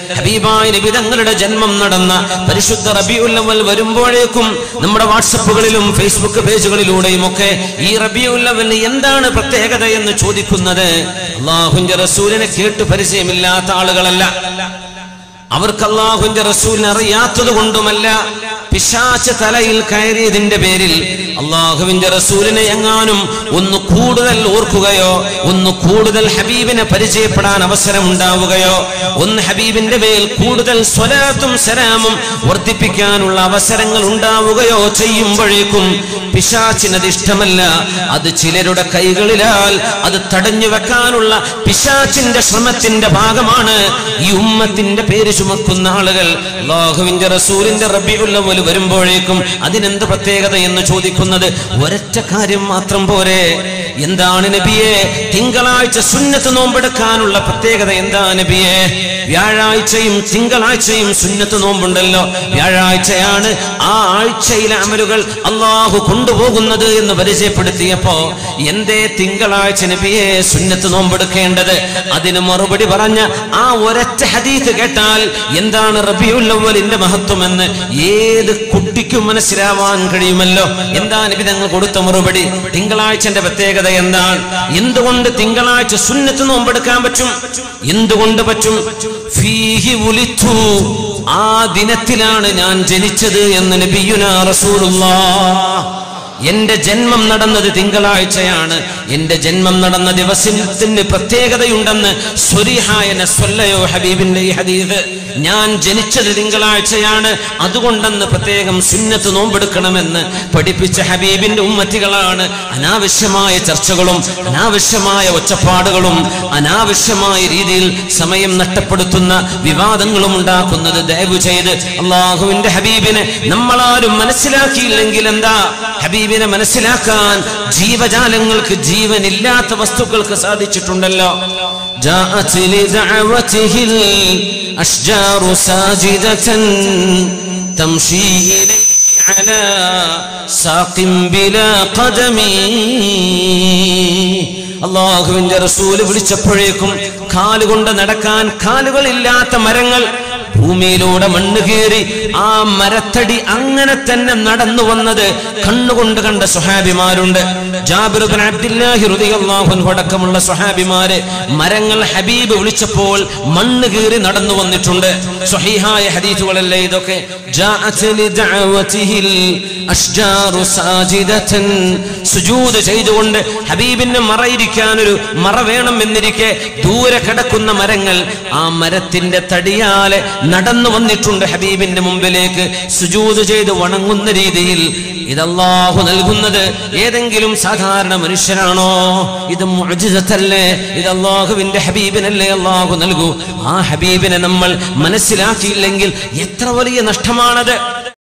ഹബീബായ നബി തങ്ങളുടെ ജന്മം നടന്ന പരിശുദ്ധ റബിയുൽ അവൽ വരുമ്പോഴേക്കും നമ്മുടെ വാട്സപ്പുകളിലും ഫേസ്ബുക്ക് പേജുകളിലൂടെയും ഒക്കെ ഈ റബിയുൽ അവലിന് എന്താണ് പ്രത്യേകത എന്ന് ചോദിക്കുന്നത് അള്ളാഹുന്റെ റസൂലിനെ കേട്ട് പരിചയമില്ലാത്ത ആളുകളല്ല അവർക്ക് അള്ളാഹുവിന്റെ റസൂലിനെ അറിയാത്തത് കൊണ്ടുമല്ല പിശാച്ച് തലയിൽ കയറിയതിന്റെ പേരിൽ അള്ളാഹുവിന്റെ റസൂലിനെ എങ്ങാനും ഒന്ന് കൂടുതൽ ഓർക്കുകയോ ഒന്ന് കൂടുതൽ ഹബീബിനെ പരിചയപ്പെടാൻ അവസരം ഉണ്ടാവുകയോ ഒന്ന് ഹബീബിന്റെ മേൽ കൂടുതൽ സ്വലാത്തും സലാമും വർദ്ധിപ്പിക്കാനുള്ള അവസരങ്ങൾ ഉണ്ടാവുകയോ ചെയ്യുമ്പോഴേക്കും പിശാച്ചിനത് ഇഷ്ടമല്ല അത് ചിലരുടെ കൈകളിലാൽ അത് തടഞ്ഞു വെക്കാനുള്ള പിശാച്ചിന്റെ ശ്രമത്തിന്റെ ഭാഗമാണ് ഈ ഉമ്മത്തിന്റെ പേര് ചുമക്കുന്ന ആളുകൾ അള്ളാഹുവിന്റെ റസൂലിന്റെ റബിയുള്ളവൽ വരുമ്പോഴേക്കും അതിനെന്ത് പ്രത്യേകത എന്ന് ചോദിക്കുന്നത് ഒരൊറ്റ കാര്യം മാത്രം പോരെ എന്താണ് നബിയെ തിങ്കളാഴ്ച സുന്നത്ത് നോമ്പെടുക്കാനുള്ള പ്രത്യേകത എന്താ നബിയെ വ്യാഴാഴ്ചയും തിങ്കളാഴ്ചയും സുന്നത്ത് നോമ്പുണ്ടല്ലോ വ്യാഴാഴ്ചയാണ് ആ ആഴ്ചയിലെ അമലുകൾ അള്ളാഹു കൊണ്ടുപോകുന്നത് എന്ന് പരിചയപ്പെടുത്തിയപ്പോ എന്തേ തിങ്കളാഴ്ച നബിയെ സുന്നത്ത് നോമ്പെടുക്കേണ്ടത് അതിന് മറുപടി പറഞ്ഞ ആ ഒരൊറ്റ ഹദീത്ത് കേട്ടാൽ എന്താണ് റബിയുല്ലവലിന്റെ മഹത്വം എന്ന് ഏത് കുട്ടിക്കും മനസ്സിലാവാൻ കഴിയുമല്ലോ എന്താ നബി തങ്ങൾ കൊടുത്ത മറുപടി തിങ്കളാഴ്ചന്റെ പ്രത്യേകത എന്താണ് എന്തുകൊണ്ട് തിങ്കളാഴ്ച സുന്നത്ത് നോമ്പെടുക്കാൻ പറ്റും എന്തുകൊണ്ട് പറ്റും ഫീഹി ഉലിത്തു ആ ദിനത്തിലാണ് ഞാൻ ജനിച്ചത് എന്ന് നബിയുന റസൂലുള്ളാഹ് എന്റെ ജന്മം നടന്നത് തിങ്കളാഴ്ചയാണ് എന്റെ ജന്മം നടന്ന ദിവസത്തിന് പ്രത്യേകതയുണ്ടെന്ന് സ്വരിഹായ നസ്വല്ലയോ ഹബീബിന്റെ ഈ ഹദീദ് ഞാൻ ജനിച്ചത് തിങ്കളാഴ്ചയാണ് അതുകൊണ്ടെന്ന് പ്രത്യേകം സുന്നത്ത് നോമ്പെടുക്കണമെന്ന് പഠിപ്പിച്ച ഹബീബിന്റെ ഉമ്മത്തികളാണ് അനാവശ്യമായ ചർച്ചകളും അനാവശ്യമായ ഒച്ചപ്പാടുകളും അനാവശ്യമായ രീതിയിൽ സമയം നഷ്ടപ്പെടുത്തുന്ന വിവാദങ്ങളും ഉണ്ടാക്കുന്നത് ദയവ് ചെയ്ത് അള്ളാഹുവിന്റെ ഹബീബിനെ നമ്മളാരും മനസ്സിലാക്കിയില്ലെങ്കിൽ എന്താ ഹബീബിനെ മനസ്സിലാക്കാൻ ജീവജാലങ്ങൾക്ക് ജീവനില്ലാത്ത വസ്തുക്കൾക്ക് സാധിച്ചിട്ടുണ്ടല്ലോ جاءت لدعوته الأشجار ساجدة تمشي إليه على ساق بلا قدم അള്ളാഹുവിന്റെ റസൂല് വിളിച്ചപ്പോഴേക്കും കാലുകൊണ്ട് നടക്കാൻ കാലുകളില്ലാത്ത മരങ്ങൾ ഭൂമിയിലൂടെ മണ്ണ് കീറി ആ മരത്തടി അങ്ങനെ തന്നെ നടന്നു വന്നത് കണ്ണുകൊണ്ട് കണ്ട സുഹാബിമാരുണ്ട് ജാബിറുബിൻ അബ്ദുല്ലാഹി റളിയല്ലാഹു അൻഹു അടക്കമുള്ള സുഹാബിമാര് മരങ്ങൾ ഹബീബ് വിളിച്ചപ്പോൾ മണ്ണ് കീറി നടന്നു വന്നിട്ടുണ്ട് സ്വഹീഹായ ഹദീസുകളല്ലേ ഇതൊക്കെ ജാഅത് ലിദഅവതിഹിൽ അഷ്ജാറു സാജിദതൻ സുജൂദ് ചെയ്തുകൊണ്ട് ഹബീബിന് മറയിരിക്കാൻ ഒരു മറ വേണം എന്നിരിക്കെ ദൂരെ കിടക്കുന്ന മരങ്ങൾ ആ മരത്തിന്റെ തടിയാലെ നടന്നു വന്നിട്ടുണ്ട് ഹബീബിന്റെ മുമ്പിലേക്ക് സുജൂദ് ചെയ്ത് വണങ്ങുന്ന രീതിയിൽ ഇതല്ലാഹു നൽകുന്നത് ഏതെങ്കിലും സാധാരണ മനുഷ്യനാണോ ഇത് മുഅ്ജിസത്തല്ലേ ഇത് അള്ളാഹുവിന്റെ ഹബീബിനല്ലേ അള്ളാഹു നൽകൂ ആ ഹബീബിനെ നമ്മൾ മനസ്സിലാക്കിയില്ലെങ്കിൽ എത്ര വലിയ നഷ്ടമാണത്